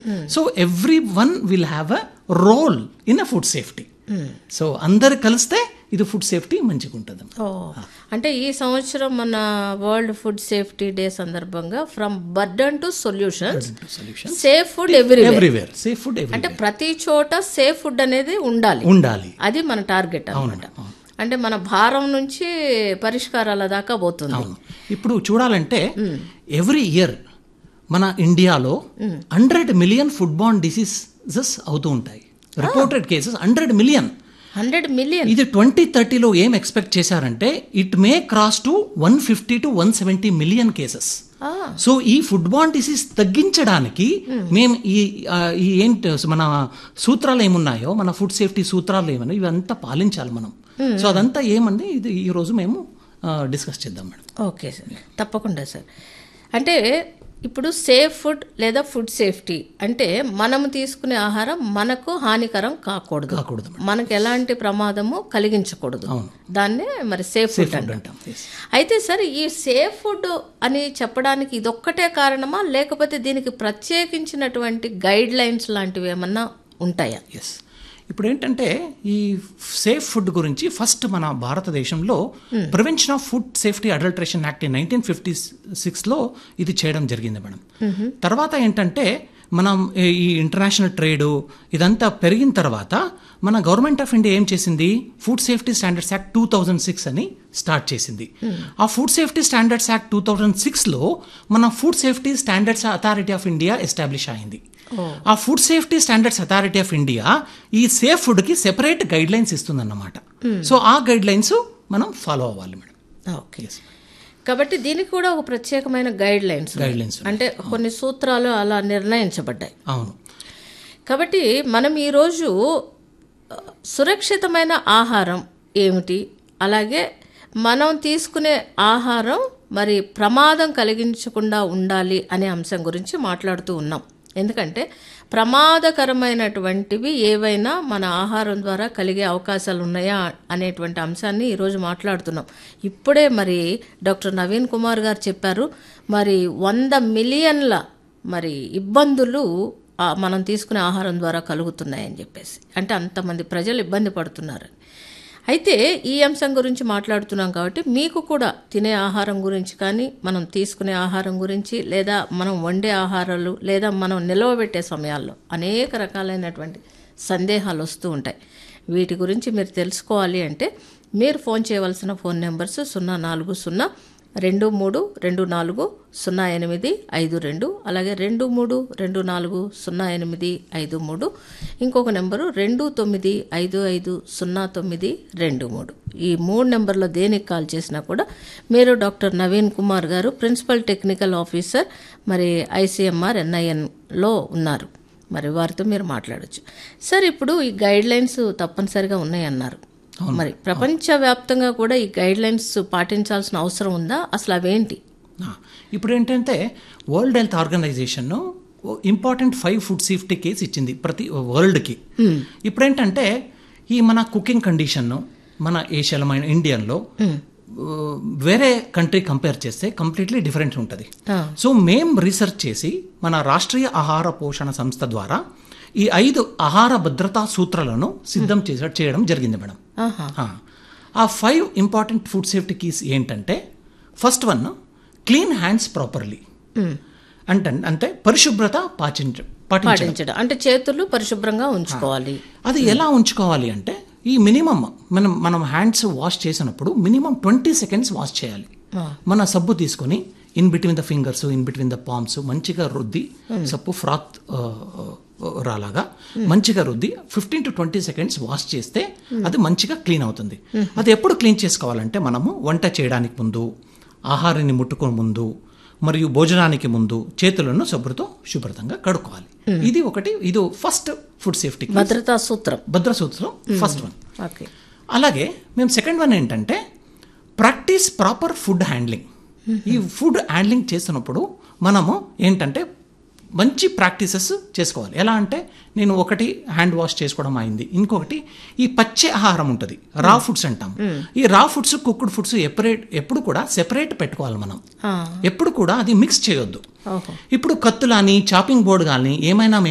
So everyone will have a role in a food safety so అందరు కలిస్తే ఇది food safety మంచిగా ఉంటుంది ఓ అంటే ఈ సంవత్సరం మన వరల్డ్ ఫుడ్ సేఫ్టీ డే సందర్భంగా from burden to solution solution safe food every everywhere safe food అంటే ప్రతి చోట సేఫ్ ఫుడ్ అనేది ఉండాలి ఉండాలి అది మన టార్గెట్ అన్నమాట అంటే మన భారం నుంచి పరిష్కారాల దాకా పోతుంది అవును ఇప్పుడు చూడాలంటే ఎవ్రీ ఇయర్ మన ఇండియాలో hundred million food borne diseases అవుతూ ఉంటాయి reported cases hundred million hundred million ఇది ట్వంటీ థర్టీలో ఏం ఎక్స్పెక్ట్ చేశారంటే it may cross to one fifty to one seventy million cases so ఈ ఫుడ్ బాన్ డిసీజ్ తగ్గించడానికి మేము ఈ ఆ, ఈ ఏంటి మన సూత్రాలు ఏమున్నాయో మన ఫుడ్ సేఫ్టీ సూత్రాలు ఏమన్నా ఇవంతా పాలించాలి మనం సో అదంతా ఏమంది ఇది ఈ రోజు మేము డిస్కస్ చేద్దాం మేడం ఓకే సార్ తప్పకుండా సార్ అంటే ఇప్పుడు సేఫ్ ఫుడ్ లేదా ఫుడ్ సేఫ్టీ అంటే మనం తీసుకునే ఆహారం మనకు హానికరం కాకూడదు కాకూడదు మనకు ఎలాంటి ప్రమాదము కలిగించకూడదు దాన్నే మరి సేఫ్ ఫుడ్ ఫుడ్ అంటాం అంటాం Yes. అయితే సార్ ఈ సేఫ్ ఫుడ్ అని చెప్పడానికి ఇదొక్కటే కారణమా లేకపోతే దీనికి ప్రత్యేకించినటువంటి గైడ్ లైన్స్ లాంటివి ఏమన్నా ఉంటాయా ఎస్ ఇప్పుడు ఏంటంటే ఈ సేఫ్ ఫుడ్ గురించి ఫస్ట్ మన భారతదేశంలో prevention of food safety adulteration act nineteen fifty సిక్స్లో ఇది చేయడం జరిగింది మేడం తర్వాత ఏంటంటే మనం ఈ- ఈ ఇంటర్నేషనల్ ట్రేడు ఇదంతా పెరిగిన తర్వాత మన గవర్నమెంట్ ఆఫ్ ఇండియా ఏం చేసింది food safety standards act two thousand six అని స్టార్ట్ చేసింది ఆ food safety standards act two thousand సిక్స్లో మన food safety standards authority of India establish అయింది ఆ food safety standards authority of India ఈ సేఫ్ ఫుడ్కి సెపరేట్ గైడ్ లైన్స్ ఇస్తుందన్నమాట సో ఆ గైడ్ లైన్స్ మనం ఫాలో అవ్వాలి మేడం ఓకే కాబట్టి దీనికి కూడా ఒక ప్రత్యేకమైన గైడ్ లైన్స్ గైడ్ లైన్స్ అంటే కొన్ని సూత్రాలు అలా నిర్ణయించబడ్డాయి అవును కాబట్టి మనం ఈరోజు ఆ, సురక్షితమైన ఆహారం ఏమిటి అలాగే మనం తీసుకునే ఆహారం మరి ప్రమాదం కలిగించకుండా ఉండాలి అనే అంశం గురించి మాట్లాడుతూ ఉన్నాం ఎందుకంటే ప్రమాదకరమైనటువంటివి ఏవైనా మన ఆహారం ద్వారా కలిగే అవకాశాలు ఉన్నాయా అనేటువంటి అంశాన్ని ఈరోజు మాట్లాడుతున్నాం ఇప్పుడే మరి డాక్టర్ నవీన్ కుమార్ గారు చెప్పారు మరి వంద మిలియన్ల మరి ఇబ్బందులు ఆ, మనం తీసుకునే ఆహారం ద్వారా కలుగుతున్నాయని చెప్పేసి అంటే అంతమంది ప్రజలు ఇబ్బంది పడుతున్నారని అయితే ఈ అంశం గురించి మాట్లాడుతున్నాం కాబట్టి మీకు కూడా తినే ఆహారం గురించి కానీ మనం తీసుకునే ఆహారం గురించి లేదా మనం వండే ఆహారాలు లేదా మనం నిలవబెట్టే సమయాల్లో అనేక రకాలైనటువంటి సందేహాలు వస్తూ ఉంటాయి వీటి గురించి మీరు తెలుసుకోవాలి అంటే మీరు ఫోన్ చేయవలసిన ఫోన్ నెంబర్స్ సున్నా నాలుగు సున్నా రెండు మూడు రెండు నాలుగు సున్నా ఎనిమిది ఐదు రెండు అలాగే రెండు మూడు రెండు నాలుగు సున్నా ఎనిమిది ఐదు మూడు ఇంకొక నెంబరు రెండు తొమ్మిది ఐదు ఐదు సున్నా తొమ్మిది రెండు మూడు ఈ మూడు నెంబర్లో దేనికి కాల్ చేసినా కూడా మీరు doctor Naveen Kumar garu principal technical officer మరి ఐసీఎంఆర్ ఎన్ఐఎన్లో ఉన్నారు మరి వారితో మీరు మాట్లాడొచ్చు సార్ ఇప్పుడు ఈ గైడ్ లైన్స్ తప్పనిసరిగా ఉన్నాయన్నారు మరి ప్రపంచవ్యాప్తంగా కూడా ఈ గైడ్ లైన్స్ పాటించాల్సిన అవసరం ఉందా అసలు అవేంటి ఆ, ఇప్పుడు ఏంటంటే world health organization important five food safety keys ఇచ్చింది ప్రతి వరల్డ్కి ఇప్పుడు ఏంటంటే ఈ మన కుకింగ్ కండిషన్ మన ఏషియాలో మన ఇండియన్లో వేరే కంట్రీ కంపేర్ చేస్తే కంప్లీట్లీ డిఫరెంట్ ఉంటుంది ఆ. సో మేం రీసెర్చ్ చేసి మన రాష్ట్రీయ ఆహార పోషణ సంస్థ ద్వారా ఈ ఐదు ఆహార భద్రతా సూత్రాలను సిద్ధం చేసే చేయడం జరిగింది మేడం ఆహా ఆ. ఆ five important food safety keys ఏంటంటే first one clean hands properly అంటే అంటే పరిశుభ్రత పాటించ పాటించడం పాటించడం అంటే చేతులు పరిశుభ్రంగా ఉంచుకోవాలి అది ఎలా ఉంచుకోవాలి అంటే ఈ మినిమం మనం మనం హ్యాండ్స్ వాష్ చేసినప్పుడు మినిమం ట్వంటీ సెకండ్స్ వాష్ చేయాలి మన సబ్బు తీసుకొని in between the fingers in between the palms మంచిగా రుద్ది సబ్బు ఫ్రాత్ రాలాగా మంచిగా రుద్ది fifteen to twenty seconds wash చేస్తే అది మంచిగా క్లీన్ అవుతుంది అది ఎప్పుడు క్లీన్ చేసుకోవాలంటే మనము వంట చేయడానికి ముందు ఆహారాన్ని ముట్టుకునే ముందు మరియు భోజనానికి ముందు చేతులను సబ్బుతో శుభ్రతంగా కడుక్కోవాలి ఇది ఒకటి ఇది ఫస్ట్ ఫుడ్ సేఫ్టీ భద్రతా సూత్రం భద్ర సూత్రం ఫస్ట్ వన్ ఓకే అలాగే మేము సెకండ్ వన్ ఏంటంటే ప్రాక్టీస్ ప్రాపర్ ఫుడ్ హ్యాండ్లింగ్ ఈ ఫుడ్ హ్యాండ్లింగ్ చేస్తున్నప్పుడు మనము ఏంటంటే మంచి ప్రాక్టీసెస్ చేసుకోవాలి ఎలా అంటే నేను ఒకటి హ్యాండ్ వాష్ చేసుకోవడం అయింది ఇంకొకటి ఈ పచ్చి ఆహారం ఉంటుంది రా ఫుడ్స్ అంటాం ఈ రా ఫుడ్స్ కుక్డ్ ఫుడ్స్ ఎపరేట్ ఎప్పుడు కూడా సెపరేట్ పెట్టుకోవాలి మనం ఆ, ఎప్పుడు కూడా అది మిక్స్ చేయొద్దు ఓహో ఇప్పుడు కత్తులని చాపింగ్ బోర్డు కానీ ఏమైనా